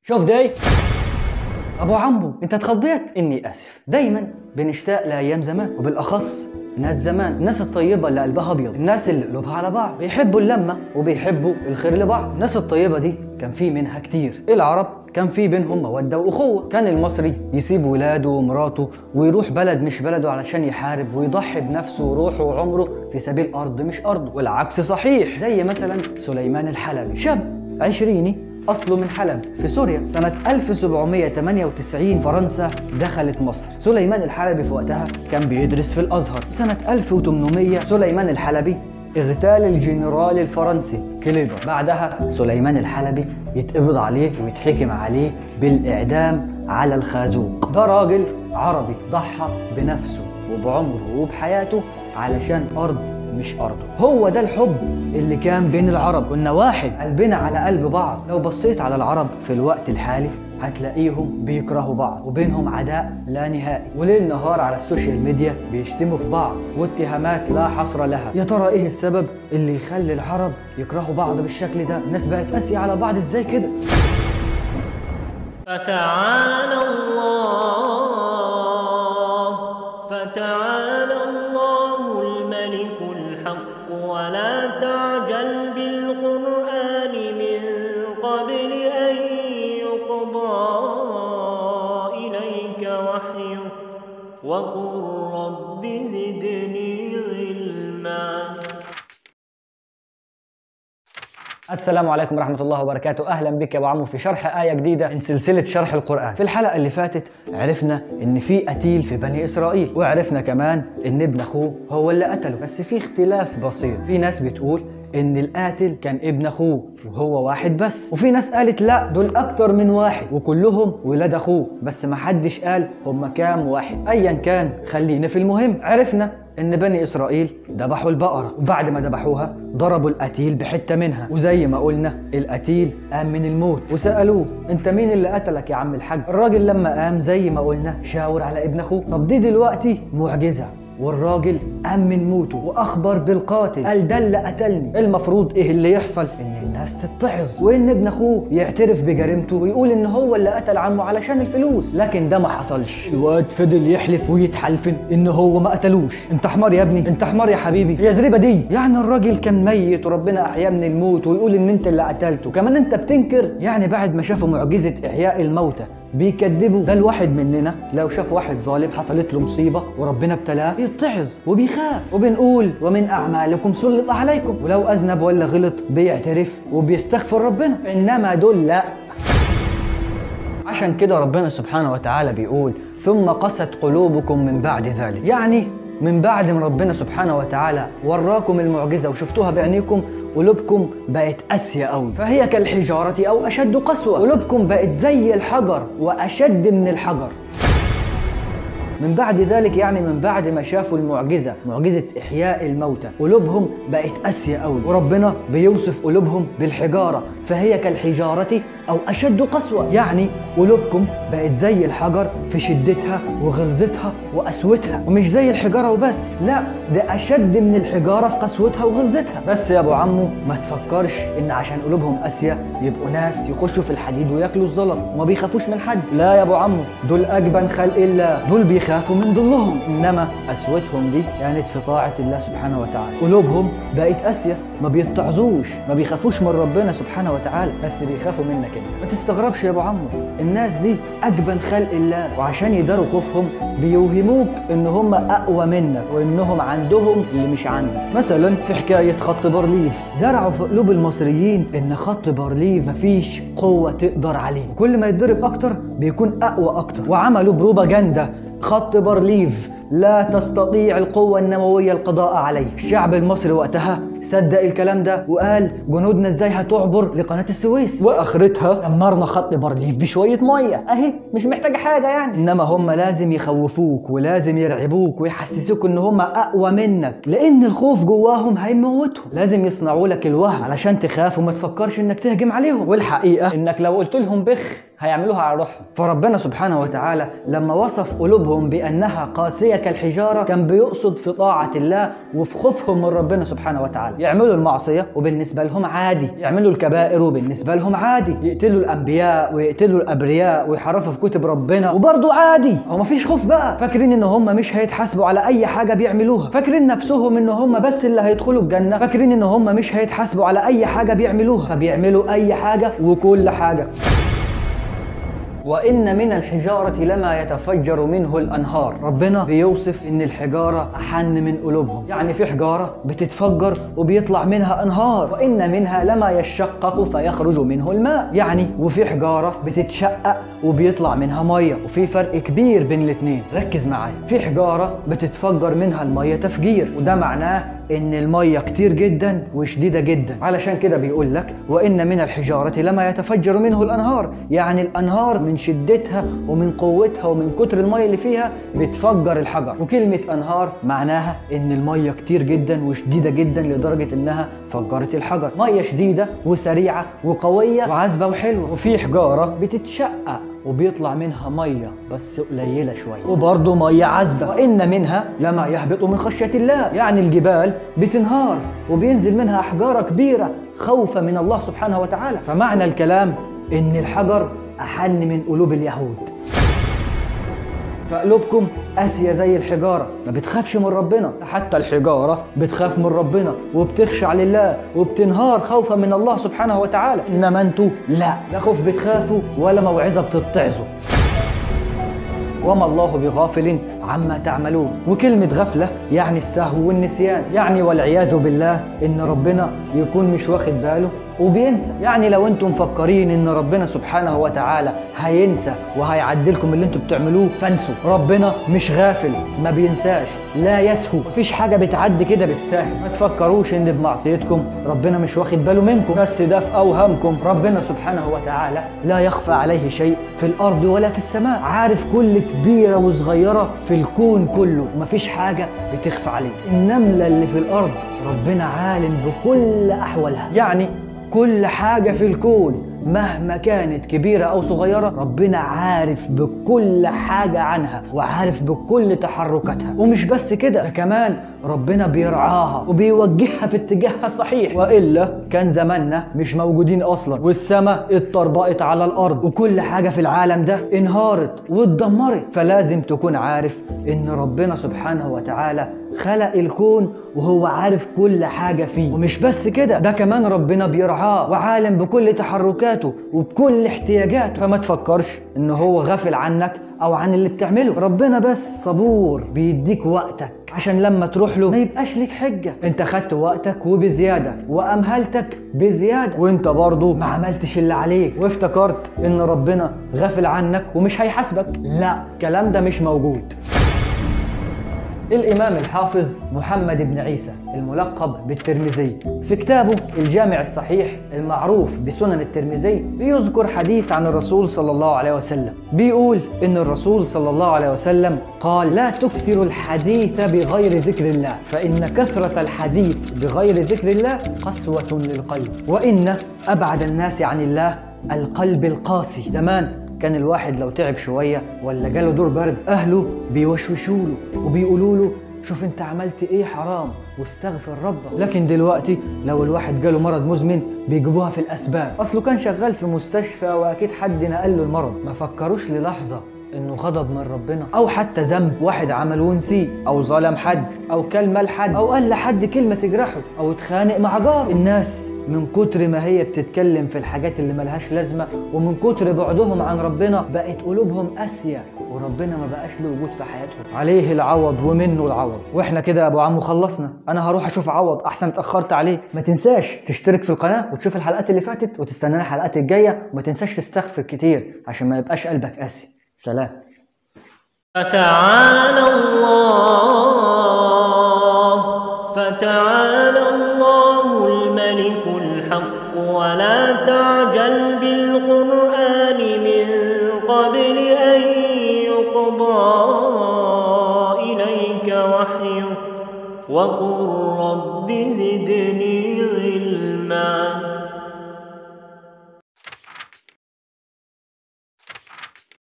شوف داي ابو عمو انت اتخضيت اني اسف دايما بنشتاق لايام زمان وبالاخص ناس زمان الناس الطيبة اللي قلبها أبيض الناس اللي قلوبها على بعض بيحبوا اللمة وبيحبوا الخير لبعض الناس الطيبة دي كان في منها كتير العرب كان في بينهم مودة وأخوة كان المصري يسيب ولاده ومراته ويروح بلد مش بلده علشان يحارب ويضحي بنفسه وروحه وعمره في سبيل أرض مش أرضه والعكس صحيح زي مثلا سليمان الحلبي شاب عشريني أصله من حلب في سوريا سنة 1798 فرنسا دخلت مصر سليمان الحلبي في وقتها كان بيدرس في الأزهر سنة 1800 سليمان الحلبي اغتال الجنرال الفرنسي كليبر بعدها سليمان الحلبي يتقبض عليه ويتحكم عليه بالإعدام على الخازوق ده راجل عربي ضحى بنفسه وبعمره وبحياته علشان أرض مش أرضه هو ده الحب اللي كان بين العرب كنا واحد قلبنا على قلب بعض لو بصيت على العرب في الوقت الحالي هتلاقيهم بيكرهوا بعض وبينهم عداء لا نهائي وليل نهار على السوشيال ميديا بيشتموا في بعض واتهامات لا حصر لها يا ترى ايه السبب اللي يخلي العرب يكرهوا بعض بالشكل ده الناس بقت قاسية على بعض ازاي كده فتعالى الله فتعالى الله الملك الحق ولا تعجل بالقرآن من قبل أن يقضى إليك وحيه وقل رب زدني علما السلام عليكم ورحمة الله وبركاته أهلا بك يا أبو عمو في شرح آية جديدة من سلسلة شرح القرآن في الحلقة اللي فاتت عرفنا إن في قتيل في بني إسرائيل وعرفنا كمان إن ابن أخوه هو اللي قتله بس في اختلاف بسيط في ناس بتقول إن القاتل كان ابن أخوه وهو واحد بس وفي ناس قالت لا دول أكتر من واحد وكلهم ولاد أخوه بس محدش قال هم كام واحد أيا كان خلينا في المهم عرفنا ان بني اسرائيل ذبحوا البقره وبعد ما ذبحوها ضربوا القتيل بحته منها وزي ما قلنا القتيل قام من الموت وسالوه انت مين اللي قتلك يا عم الحاج الراجل لما قام زي ما قلنا شاور على ابن اخوه طب دي دلوقتي معجزه والراجل قام من موته واخبر بالقاتل قال ده اللي قتلني المفروض ايه اللي يحصل ان الناس تتعظ وان ابن اخوه يعترف بجريمته ويقول ان هو اللي قتل عمه علشان الفلوس لكن ده ما حصلش الواد فضل يحلف ويتحلفن ان هو ما قتلوش انت حمار يا ابني انت حمار يا حبيبي هي زريبه دي يعني الراجل كان ميت وربنا احياه من الموت ويقول ان انت اللي قتلته كمان انت بتنكر يعني بعد ما شافوا معجزه احياء الموتى بيكذبوا ده الواحد مننا لو شاف واحد ظالم حصلت له مصيبه وربنا ابتلاه يتعظ وبيخاف وبنقول ومن اعمالكم سلط عليكم ولو اذنب ولا غلط بيعترف وبيستغفر ربنا انما دول لا عشان كده ربنا سبحانه وتعالى بيقول ثم قست قلوبكم من بعد ذلك يعني من بعد ما ربنا سبحانه وتعالى وراكم المعجزة وشفتوها بعينيكم قلوبكم بقت قاسية قوي فهي كالحجارة أو أشد قسوة قلوبكم بقت زي الحجر وأشد من الحجر من بعد ذلك يعني من بعد ما شافوا المعجزة معجزة إحياء الموتى قلوبهم بقت قاسية قوي وربنا بيوصف قلوبهم بالحجارة فهي كالحجارة أو أشد قسوة يعني قلوبكم بقت زي الحجر في شدتها وغلظتها وقسوتها ومش زي الحجارة وبس لا ده أشد من الحجارة في قسوتها وغلظتها بس يا أبو عمو ما تفكرش إن عشان قلوبهم قاسية يبقوا ناس يخشوا في الحديد وياكلوا الزلط وما بيخافوش من حد لا يا أبو عمو دول أجبن خلق الله دول بيخافوا من ضلهم إنما قسوتهم دي كانت في طاعة الله سبحانه وتعالى قلوبهم بقت قاسية ما بيتعظوش ما بيخافوش من ربنا سبحانه وتعالى بس بيخافوا منك انت ما تستغربش يا ابو عمو الناس دي اجبن خلق الله وعشان يداروا خوفهم بيوهموك ان هم اقوى منك وانهم عندهم اللي مش عندك مثلا في حكايه خط بارليف زرعوا في قلوب المصريين ان خط بارليف مفيش قوه تقدر عليه كل ما يتضرب اكتر بيكون اقوى اكتر وعملوا بروباجندا خط بارليف لا تستطيع القوة النووية القضاء عليه الشعب المصري وقتها صدق الكلام ده وقال جنودنا ازاي هتعبر لقناة السويس واخرتها دمرنا خط بارليف بشوية مية اهي مش محتاجة حاجة يعني انما هم لازم يخوفوك ولازم يرعبوك ويحسسوك ان هم اقوى منك لان الخوف جواهم هيموتهم لازم يصنعوا لك الوهم علشان تخاف وما تفكرش انك تهجم عليهم والحقيقة انك لو قلت لهم بخ هيعملوها على روحهم فربنا سبحانه وتعالى لما وصف قلوبهم بانها قاسيه كالحجاره كان بيقصد في طاعه الله وفي خوفهم من ربنا سبحانه وتعالى وتعالى يعملوا المعصيه وبالنسبه لهم عادي يعملوا الكبائر وبالنسبه لهم عادي يقتلوا الانبياء ويقتلوا الابرياء ويحرفوا في كتب ربنا وبرضه عادي هو مفيش خوف بقى فاكرين ان هم مش هيتحاسبوا على اي حاجه بيعملوها فاكرين نفسهم ان هم بس اللي هيدخلوا الجنه فاكرين ان هم مش هيتحاسبوا على اي حاجه بيعملوها فبيعملوا اي حاجه وكل حاجه وإن من الحجارة لما يتفجر منه الأنهار ربنا بيوصف إن الحجارة أحن من قلوبهم يعني في حجارة بتتفجر وبيطلع منها أنهار وإن منها لما يشقق فيخرج منه الماء يعني وفي حجارة بتتشقق وبيطلع منها مية وفي فرق كبير بين الاتنين ركز معايا في حجارة بتتفجر منها المية تفجير وده معناه ان الميه كتير جدا وشديده جدا علشان كده بيقول لك وان من الحجاره لما يتفجر منه الانهار يعني الانهار من شدتها ومن قوتها ومن كتر الميه اللي فيها بتفجر الحجر وكلمه انهار معناها ان الميه كتير جدا وشديده جدا لدرجه انها فجرت الحجر ميه شديده وسريعه وقويه وعذبه وحلوه وفي حجاره بتتشقق وبيطلع منها ميه بس قليله شويه وبرضه ميه عذبه وان منها لما يهبط من خشيه الله يعني الجبال بتنهار وبينزل منها احجار كبيره خوفا من الله سبحانه وتعالى فمعنى الكلام ان الحجر احن من قلوب اليهود فقلوبكم قاسية زي الحجارة ما بتخافش من ربنا حتى الحجارة بتخاف من ربنا وبتخشع لله وبتنهار خوفا من الله سبحانه وتعالى إنما أنتوا لا لا خوف بتخافوا ولا موعظة بتتعظوا وما الله بغافل عما تعملون وكلمة غفلة يعني السهو والنسيان يعني والعياذ بالله إن ربنا يكون مش واخد باله وبينسى يعني لو انتم مفكرين ان ربنا سبحانه وتعالى هينسى وهيعدلكم اللي انتم بتعملوه فانسوا ربنا مش غافل ما بينساش لا يسهو مفيش حاجه بتعدي كده بالسهل ما تفكروش ان بمعصيتكم ربنا مش واخد باله منكم بس ده في اوهامكم ربنا سبحانه وتعالى لا يخفى عليه شيء في الارض ولا في السماء عارف كل كبيره وصغيره في الكون كله مفيش حاجه بتخفى عليه النمله اللي في الارض ربنا عالم بكل احوالها يعني كل حاجة في الكون مهما كانت كبيرة أو صغيرة ربنا عارف بكل حاجة عنها وعارف بكل تحركاتها ومش بس كده ده كمان ربنا بيرعاها وبيوجهها في اتجاهها الصحيح وإلا كان زماننا مش موجودين أصلا والسماء اتطربقت على الأرض وكل حاجة في العالم ده انهارت واتدمرت فلازم تكون عارف إن ربنا سبحانه وتعالى خلق الكون وهو عارف كل حاجة فيه ومش بس كده ده كمان ربنا بيرعاه وعالم بكل تحركاته وبكل احتياجاته فما تفكرش ان هو غافل عنك او عن اللي بتعمله ربنا بس صبور بيديك وقتك عشان لما تروح له ما يبقاش ليك حجة انت خدت وقتك وبزيادة وامهلتك بزيادة وانت برضو ما عملتش اللي عليك وافتكرت ان ربنا غافل عنك ومش هيحاسبك لا الكلام ده مش موجود الإمام الحافظ محمد بن عيسى الملقب بالترمذي في كتابه الجامع الصحيح المعروف بسنن الترمذي بيذكر حديث عن الرسول صلى الله عليه وسلم بيقول إن الرسول صلى الله عليه وسلم قال لا تكثروا الحديث بغير ذكر الله فإن كثرة الحديث بغير ذكر الله قسوة للقلب وإن أبعد الناس عن الله القلب القاسي زمان كان الواحد لو تعب شوية ولا جاله دور برد أهله بيوشوشوا له وبيقولوا له شوف انت عملت ايه حرام واستغفر ربك لكن دلوقتي لو الواحد جاله مرض مزمن بيجيبوها في الاسباب اصله كان شغال في مستشفى واكيد حد نقل له المرض ما فكروش للحظه انه غضب من ربنا او حتى ذنب واحد عمله ونسيه او ظلم حد او كلمه لحد او قال لحد كلمه تجرحه او اتخانق مع جار الناس من كتر ما هي بتتكلم في الحاجات اللي ملهاش لازمه ومن كتر بعدهم عن ربنا بقت قلوبهم قاسيه وربنا ما بقاش له وجود في حياتهم عليه العوض ومنه العوض واحنا كده يا ابو عمو خلصنا انا هروح اشوف عوض احسن اتاخرت عليه ما تنساش تشترك في القناه وتشوف الحلقات اللي فاتت وتستنانا الحلقات الجايه وما تنساش تستغفر كتير عشان ما يبقاش قلبك قاسي سلام فتعالى الله فتعالى الله الملك الحق ولا تعجل بالقرآن من قبل أن يقضى إليك وحيه وقل رب زدني علما